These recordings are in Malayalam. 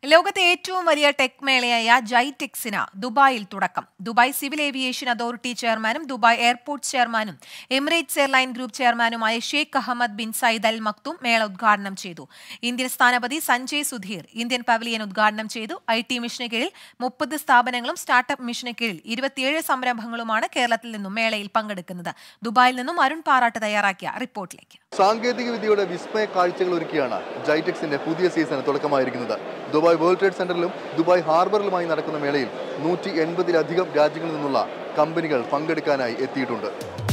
ലോകത്തെ ഏറ്റവും വലിയ ടെക് മേളയായ ജൈടെക്സിന് ദുബായിൽ തുടക്കം ദുബായ് സിവിൽ ഏവിയേഷൻ അതോറിറ്റി ചെയർമാനും ദുബായ് എയർപോർട്ട് ചെയർമാനും എമിറേറ്റ്സ് എയർലൈൻ ഗ്രൂപ്പ് ചെയർമാനുമായ Sheikh Ahmed bin Saeed Al Maktoum മേള ഉദ്ഘാടനം ചെയ്തു ഇന്ത്യൻ സ്ഥാനപതി സഞ്ജയ് സുധീർ ഇന്ത്യൻ പവലിയൻ ഉദ്ഘാടനം ചെയ്തു ഐ ടി മിഷന് കീഴിൽ മുപ്പത് സ്ഥാപനങ്ങളും സ്റ്റാർട്ടപ്പ് മിഷന് കീഴിൽ ഇരുപത്തിയേഴ് സംരംഭങ്ങളുമാണ് കേരളത്തിൽ നിന്നും മേളയിൽ പങ്കെടുക്കുന്നത് ദുബായിൽ നിന്നും അരുൺ പാറാട്ട് തയ്യാറാക്കിയ റിപ്പോർട്ടിലേക്ക് സാങ്കേതിക വിദ്യയുടെ വിസ്മയ കാഴ്ചകൾ ഒരുക്കിയാണ് ജൈടെക്സിന്റെ പുതിയ സീസണ് തുടക്കമായിരിക്കുന്നത് ദുബായ് വേൾഡ് ട്രേഡ് സെന്ററിലും ദുബായ് ഹാർബറിലുമായി നടക്കുന്ന മേളയിൽ നൂറ്റി എൺപതിലധികം രാജ്യങ്ങളിൽ നിന്നുള്ള കമ്പനികൾ പങ്കെടുക്കാനായി എത്തിയിട്ടുണ്ട്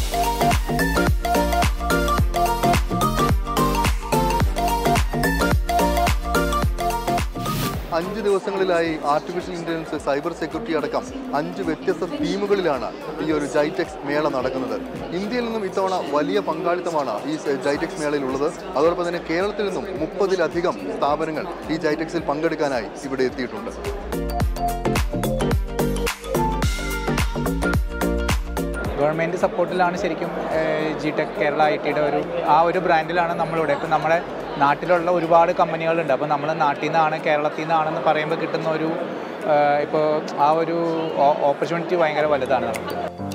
അഞ്ച് ദിവസങ്ങളിലായി ആർട്ടിഫിഷ്യൽ ഇന്റലിജൻസ് സൈബർ സെക്യൂരിറ്റി അടക്കം അഞ്ച് വ്യത്യസ്ത തീമുകളിലാണ് ഈ ഒരു ജൈടെക്സ് മേള നടക്കുന്നത് ഇന്ത്യയിൽ നിന്നും ഇത്തവണ വലിയ പങ്കാളിത്തമാണ് ഈ സ- ജൈടെക്സ് മേളയിൽ ഉള്ളത് അതോടൊപ്പം തന്നെ കേരളത്തിൽ നിന്നും മുപ്പതിലധികം സ്ഥാപനങ്ങൾ ഈ ജൈടെക്സിൽ പങ്കെടുക്കാനായി ഇവിടെ എത്തിയിട്ടുണ്ട് ഗവൺമെൻറ് സപ്പോർട്ടിലാണ് ശരിക്കും ജി ടെക് കേരള ഐ ടിയുടെ ഒരു ആ ഒരു ബ്രാൻഡിലാണ് നമ്മളിവിടെ ഇപ്പം നമ്മുടെ നാട്ടിലുള്ള ഒരുപാട് കമ്പനികളുണ്ട് അപ്പോൾ നമ്മൾ നാട്ടിൽ നിന്നാണ് കേരളത്തിൽ നിന്നാണെന്ന് പറയുമ്പോൾ കിട്ടുന്ന ഒരു ഇപ്പോൾ ആ ഒരു ഓപ്പർച്യൂണിറ്റി ഭയങ്കര വലുതാണ് നമുക്ക്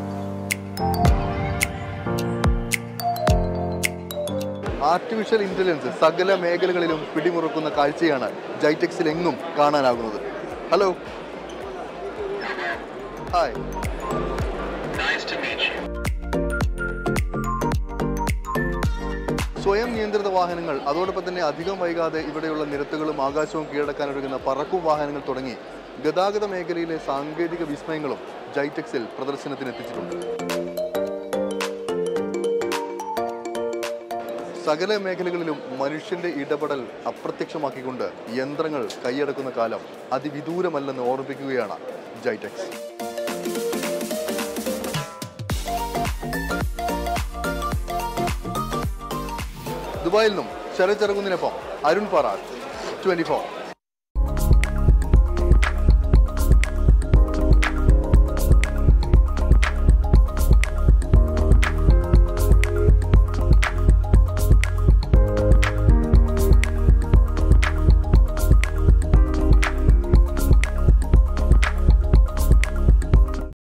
ആർട്ടിഫിഷ്യൽ ഇന്റലിജൻസ് സകല മേഖലകളിലും പിടിമുറുക്കുന്ന കാഴ്ചയാണ് ജൈടെക്സിൽ എങ്ങും കാണാനാകുന്നത് ഹലോ ഹായ് സ്വയം നിയന്ത്രിത വാഹനങ്ങൾ അതോടൊപ്പം തന്നെ അധികം വൈകാതെ ഇവിടെയുള്ള നിരത്തുകളും ആകാശവും കീഴടക്കാനൊരുങ്ങുന്ന പറക്കും വാഹനങ്ങൾ തുടങ്ങി ഗതാഗത മേഖലയിലെ സാങ്കേതിക വിസ്മയങ്ങളും ജൈടെക്സിൽ പ്രദർശനത്തിന് എത്തിച്ചിട്ടുണ്ട് സകല മേഖലകളിലും മനുഷ്യന്റെ ഇടപെടൽ അപ്രത്യക്ഷമാക്കിക്കൊണ്ട് യന്ത്രങ്ങൾ കൈയടക്കുന്ന കാലം അതിവിദൂരമല്ലെന്ന് ഓർമ്മിപ്പിക്കുകയാണ് ജൈടെക്സ് ദുബായിൽ നിന്നും ശരത് ചെറുകുന്നിനൊപ്പം അരുൺ പാറാട്ട് ട്വന്റി ഫോർ